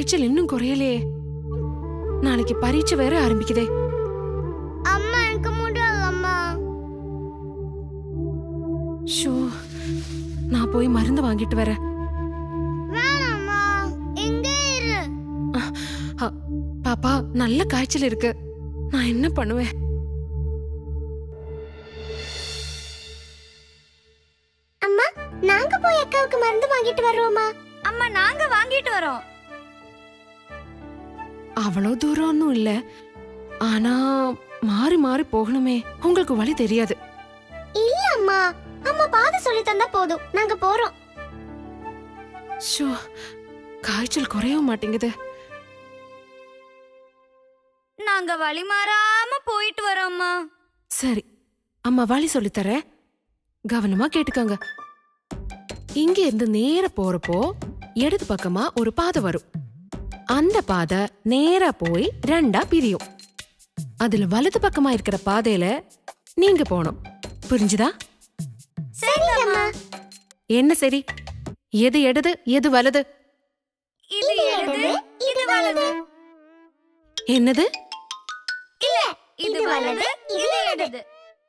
காய்ச்சல் இன்னும் குறையலையே நாளைக்கு பரீட்சை வேற ஆரம்பிக்குதே அம்மா எனக்கு முடியல அம்மா ஷோ நான் போய் மருந்து வாங்கிட்டு வரேன் வேணாம்மா இங்கே இரு அ, பாப்பா நல்ல காய்ச்சல் இருக்கு நான் என்ன பண்ணுவேன் அம்மா நாங்க போய் அக்காவுக்கு மருந்து வாங்கிட்டு வரோமா அம்மா நாங்க வாங்கிட்டு வரோம் அவ்வளோ தூரம் ஒன்றும் இல்ல ஆனா மாறி மாறி போகணுமே உங்களுக்கு வழி தெரியாது இல்ல அம்மா அம்மா பாதை சொல்லி தந்தா போதும் நாங்க போறோம் ஷோ காய்ச்சல் குறையவும் மாட்டேங்குது நாங்க வழி மாறாம போயிட்டு வரோம்மா சரி அம்மா வழி சொல்லித்தரேன் கவனமா கேட்டுக்கோங்க இங்க இருந்து நேர போறப்போ இடது பக்கமா ஒரு பாதை வரும் அந்த பாதை நேரா போய் ரெண்டா பிரியும் அதுல வலது பக்கமா இருக்கிற பாதையில நீங்க போகணும் புரிஞ்சுதா சரிங்கம்மா என்ன சரி எது இடது எது வலது இது இடது இது வலது என்னது இல்ல இது வலது இது இடது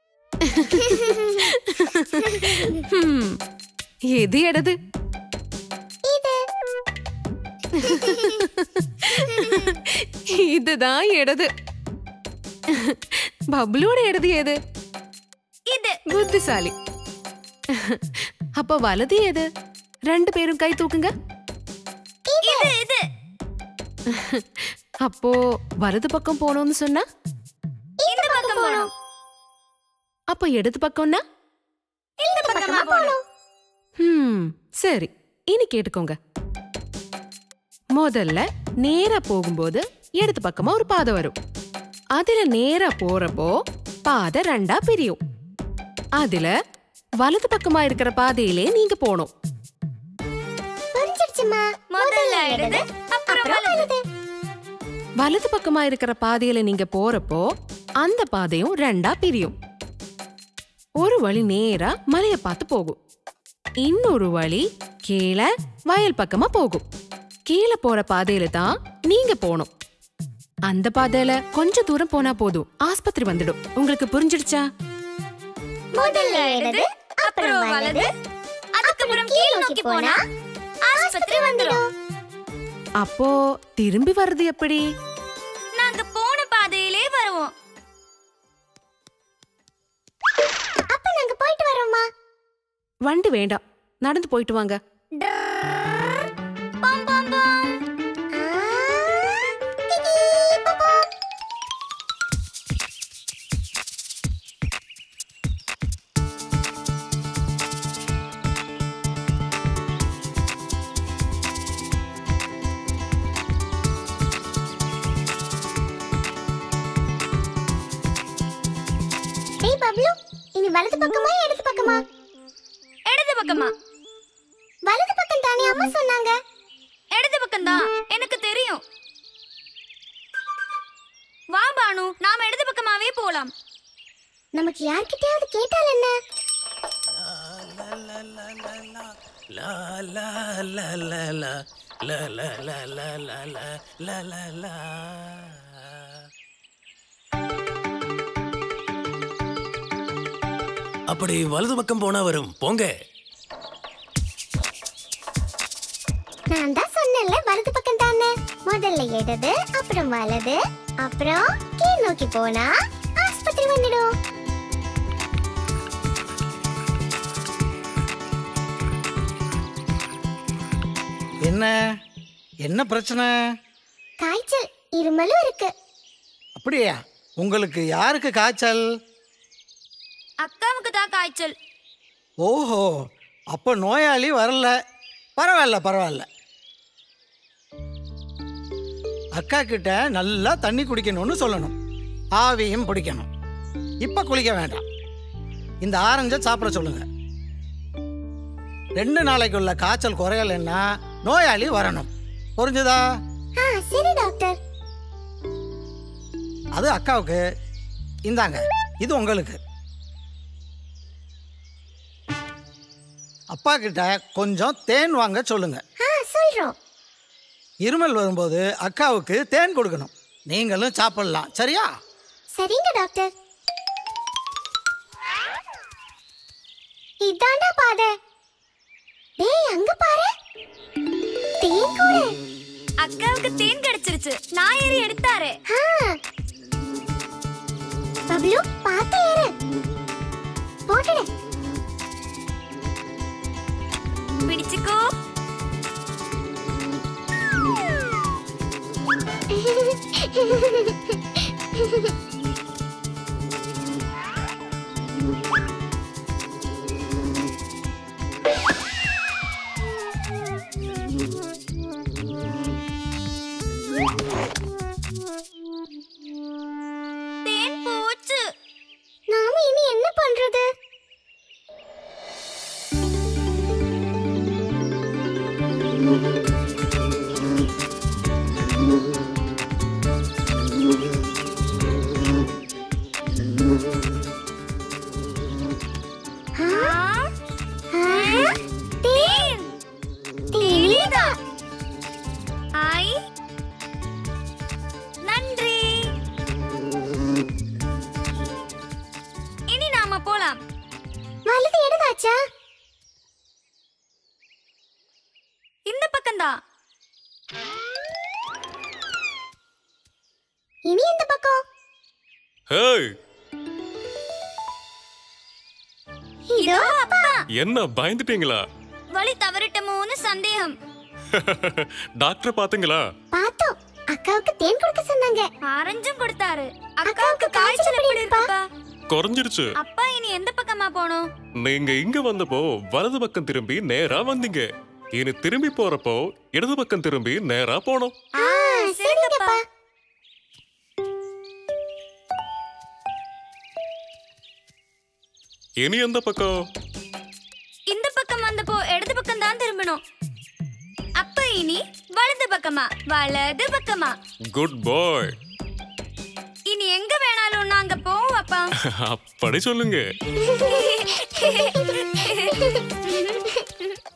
ஹம், எது இடது இது இதுதான் இடது பப்ளூட இடது எது இது புத்திசாலி அப்ப வலது எது ரெண்டு பேரும் கை தூக்குங்க இது இது அப்போ வலது பக்கம் போகணும்னு சொன்னா இந்த பக்கம் போறோம் அப்போ இடது பக்கம்னா இந்த பக்கமா போறோம் ஹம் சரி இனி கேட்டுக்கோங்க முதல்ல நேரா போகும்போது இடது பக்கமா ஒரு பாதை வரும் அதுல நேரா போறப்போ பாதை ரெண்டா பிரியும் அதுல வலது பக்கமா இருக்கிற பாதையிலே நீங்க போகணும் புரிஞ்சிடுச்சுமா முதல்ல இடது அப்புறம் வலது வலது பக்கமா இருக்கிற பாதையில நீங்க போறப்போ அந்த பாதையும் ரெண்டா பிரியும் ஒரு வழி நேரா மலைய பார்த்து போகும் இன்னொரு வழி கீழே வயல் பக்கமா போகும் கீழே போற பாதையில தான் நீங்க போகணும் அந்த பாதையில கொஞ்ச தூரம் போனா போதும் ஆஸ்பத்திரி வந்துடும் உங்களுக்கு புரிஞ்சிடுச்சா முதல்ல இடது அப்புறம் வலது அதுக்கப்புறம் கீழ் நோக்கி போனா ஆஸ்பத்திரி வந்துடும் அப்போ திரும்பி வர்றது எப்படி நாங்க போன பாதையிலே வருவோம் அப்ப நாங்க போயிட்டு வரோமா வண்டி வேண்டாம் நடந்து போயிட்டு வாங்க பம் பம் பம் ஆ, டிகி, பம் பம். டேய் பப்ளு இனி வலது பக்கமா இடது பக்கமா இடது பக்கமா வலது பக்கம் தானே அம்மா சொன்னாங்க இடது பக்கம் தான் எனக்கு தெரியும் வா பானு நாம இடது பக்கமாவே போலாம் நமக்கு யார்கிட்டயாவது கேட்டால் என்ன La la la la la la la la la la la la la la அப்படி வலது பக்கம் போனா வரும் போங்க நான் தான் சொன்னேன்ல வலது பக்கம் தானே முதல்ல இடது அப்புறம் வலது அப்புறம் கீழ் நோக்கி போனா ஆஸ்பத்திரி வந்துடும் என்ன என்ன பிரச்சனை காய்ச்சல் இருமலும் இருக்கு அப்படியா உங்களுக்கு யாருக்கு காய்ச்சல் அக்காவுக்கு தான் காய்ச்சல் ஓஹோ அப்போ நோயாளி வரல பரவாயில்ல பரவாயில்ல அக்கா கிட்ட நல்லா தண்ணி குடிக்கணும்னு சொல்லணும் ஆவியும் பிடிக்கணும் இப்போ குளிக்க வேண்டாம் இந்த ஆரஞ்சை சாப்பிட சொல்லுங்க ரெண்டு நாளைக்குள்ள காய்ச்சல் குறையலைன்னா நோயாளி வரணும் புரிஞ்சுதா ஆ சரி டாக்டர் அது அக்காவுக்கு இந்தாங்க இது உங்களுக்கு அப்பா கிட்ட கொஞ்சம் தேன் வாங்க சொல்லுங்க ஆ சொல்றோம் இருமல் வரும்போது அக்காவுக்கு தேன் கொடுக்கணும் நீங்களும் சாப்பிடலாம் சரியா சரிங்க டாக்டர் இதாண்டா பாதை டேய் அங்க பாரு தேன் கூடு அக்காவுக்கு தேன் கிடைச்சிருச்சு நான் ஏறி எடுத்தாரு ஆ. பப்ளு பாத்து ஏறு போட்டுடு பிடிச்சுக்கோ தேன் போச்சு நாம இனி என்ன பண்றது ஆ? ஆ? தேன் தேனிதா ஐ நன்றி இனி நாம போலாம் வலது இடதாச்சா இந்த பக்கம்தான் இனி இந்த பக்கம் ஹேய் இதோ அப்பா என்ன பயந்துட்டீங்களா வழி தவறிட்டமோன்னு சந்தேகம் டாக்டர் பாத்தீங்களா பார்த்தோம் அக்காவுக்கு தேன் கொடுக்க சொன்னாங்க ஆரஞ்சும் கொடுத்தாரு அக்காவுக்கு அக்காவுக்கு காய்ச்சல் எப்படி இருக்குப்பா குறைஞ்சிருச்சு அப்பா இனி எந்த பக்கமா போகணும் நீங்க இங்க வந்தப்போ வலது பக்கம் திரும்பி நேரா வந்தீங்க இனி திரும்பி போறப்போ இடது பக்கம் திரும்பி நேரா போனோம் ஆ சரிங்கப்பா இனி எந்த பக்கம் இந்த பக்கம் வந்தப்போ இடது பக்கம் தான் திரும்பணும் அப்ப இனி வலது பக்கமா வலது பக்கமா குட் பாய் இனி எங்க வேணாலும் நாங்க போவோம் அப்பா அப்படி சொல்லுங்க